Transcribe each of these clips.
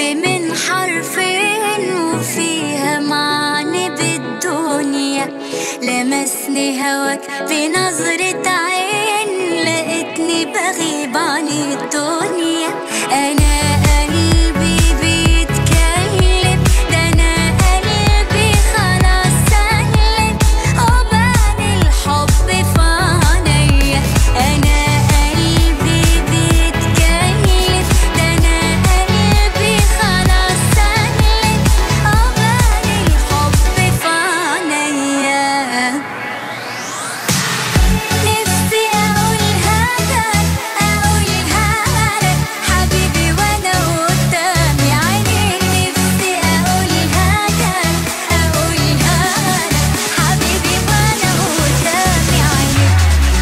من حرفين وفيها معنى بالدنيا لمسني هواك بنظرة عين لقيتني بغيب عن الدنيا أنا قلبي بيتكلم ده أنا قلبي خلاص سلم وبان الحب في عينيا أنا قلبي بيتكلم ده أنا قلبي خلاص سلم وبان الحب في عينيا نفسي أقولها لك أقولها لك حبيبي وأنا قدامي عينيك نفسي أقولها لك أقولها لك حبيبي وأنا قدامي عينيك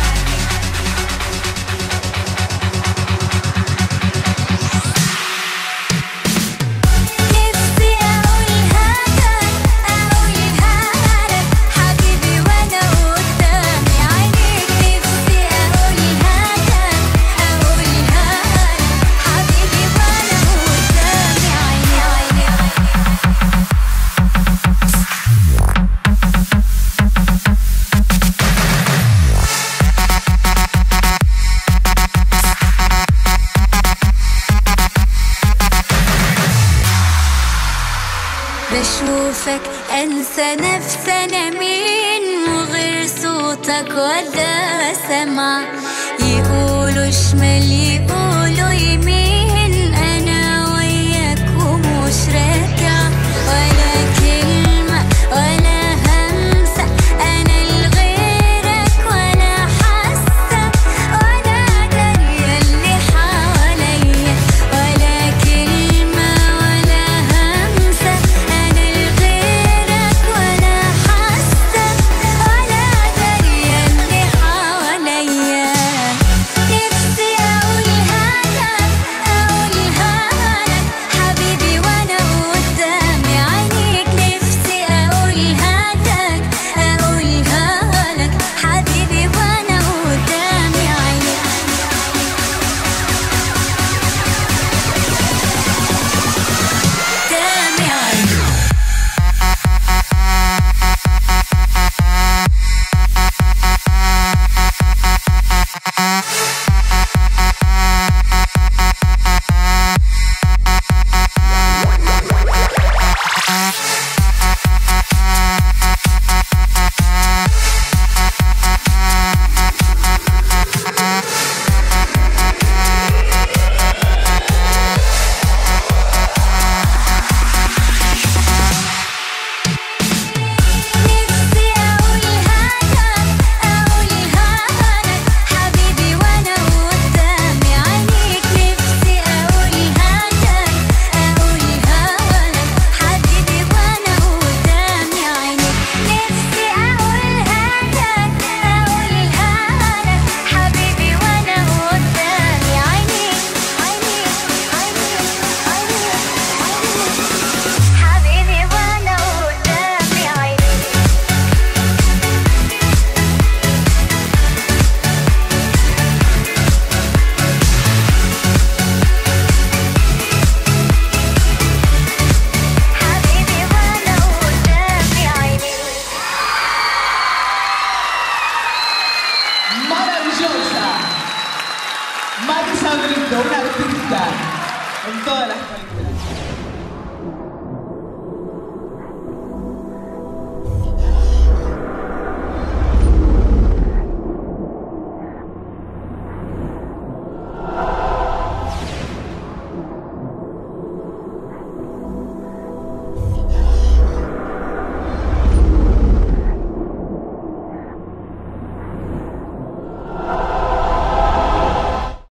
نفسي أقولها لك أقولها لك حبيبي وأنا قدامي عينيك نفسي أقولها لك أقولها لك حبيبي وأنا قدامي عيني عيني بشوفك انسى نفسي انا مين وغير صوتك ولا سمع يقولوا شمال يقولوا يمين